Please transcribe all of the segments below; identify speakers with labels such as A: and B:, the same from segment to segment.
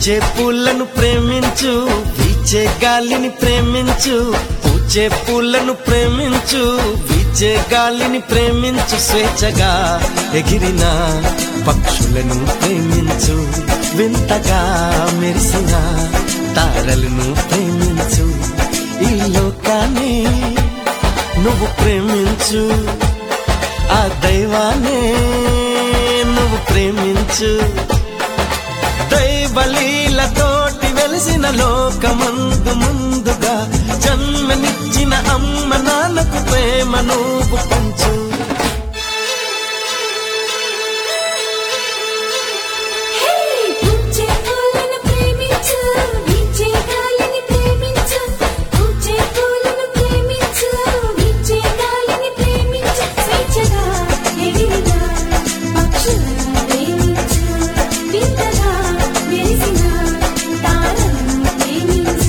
A: పూచే పూలను ప్రేమించు వీచే గాలిని ప్రేమించు పూచే పూలను ప్రేమించు వీచే గాలిని ప్రేమించు స్వేచ్ఛగా ఎగిరిన పక్షులను ప్రేమించు వింతగా మెరిసిన తారలను ప్రేమించు ఈ లోకాన్ని నువ్వు ప్రేమించు ఆ దైవాన్ని నువ్వు ప్రేమించు దైవలీలతోటి వెలిసిన లోకమందు ముందుగా జన్మనిచ్చిన అమ్మ నాన్నకు ప్రేమ నువ్వు పంచు
B: పూచే పూలను ప్రేమించు వీచే గాలిని ప్రేమించు పూచే పూలను ప్రేమించు వీచే గాలిని ప్రేమించు స్వేచ్ఛగా ఎగిరిన పక్షులను ప్రేమించు వింతగా మెరిసిన తారలను ప్రేమించు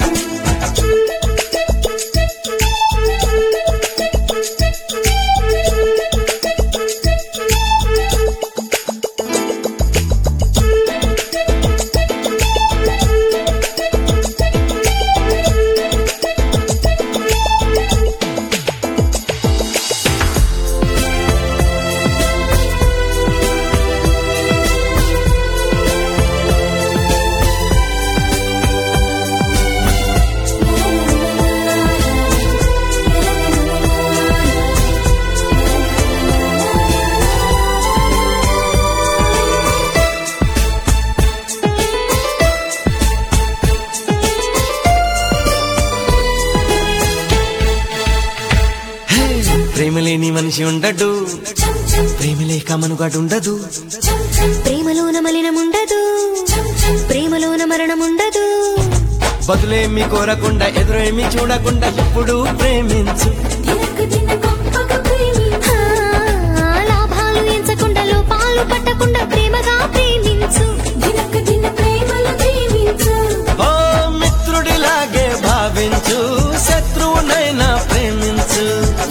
A: హే, ప్రేమ లేని మనిషి ఉండడు ప్రేమ లేక మనుగడుండదు
C: ప్రేమలోన మలినముండదు ప్రేమలోన మరణముండదు
A: బదులేమి కోరకుండా ఎదురేమి చూడకుండా ఎప్పుడు ప్రేమించు
B: దినకు దిన గొప్పగా ప్రేమించు
C: ఆ, లాభాలు ఎంచకుండా లోపాలు పట్టకుండా ప్రేమగా ప్రేమించు
B: దినకు దిన ప్రేమలు ప్రేమించు
A: ఓ మిత్రుడిలాగే భావించు శత్రువునైనా ప్రేమించు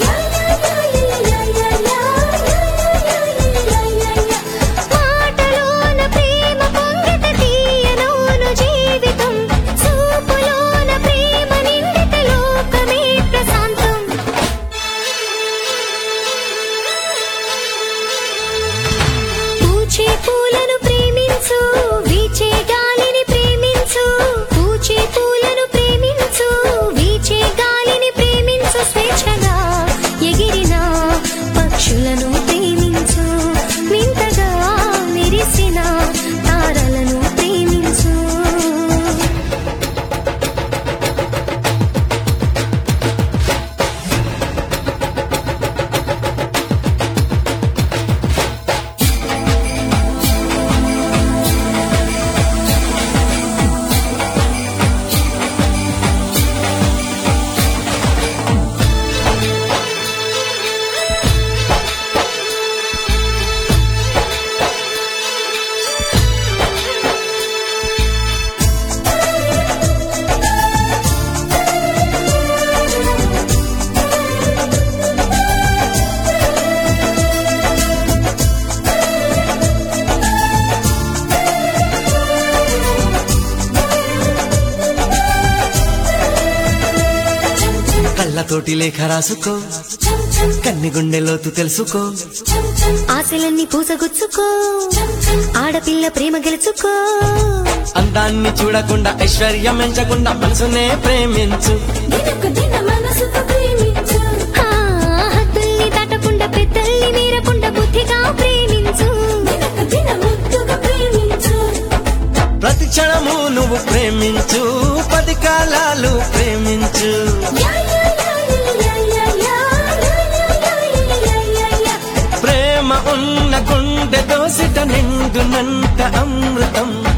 C: మాటలోన ప్రేమ పొంగిత తీయనోను జీవితం చూపులోన ప్రేమ నిండిత లోకమే ప్రశాంతం పూచే పూలను ప్రేమించు వీచే గాలిని ప్రేమించు పూచే పూలను ప్రేమించు వీచే గాలిని ప్రేమించు స్వేచ్ఛగా ఎగిరిన పక్షులను ప్రేమించు వింతగా మెరిసిన తారలను ప్రేమించు
A: కళ్ళతోటి లేఖ రాసుకో కన్ని గుండెలోతు తెలుసుకో
C: ఆశలన్నీ పూసగుచ్చుకో ఆడపిల్ల ప్రేమ గెలుచుకో
A: అందాన్ని చూడకుండా ఐశ్వర్యం ఎంచకుండా మనసునే ప్రేమించు
B: దినకు దిన మనసుకు ప్రేమించు
C: ఆ, హద్దుల్ని దాటకుండా పెద్దల్ని మీరకుండా బుద్ధిగా ప్రేమించు
B: దినకు దిన ముద్దుగా ప్రేమించు
A: ప్రతి క్షణము నువ్వు ప్రేమించు పది కాలాలు ప్రేమించు
B: యా యా యా యా యా యా యా యా యా యా
A: ప్రేమ ఉన్న గుండె దోసిట నిండునంత అమృతం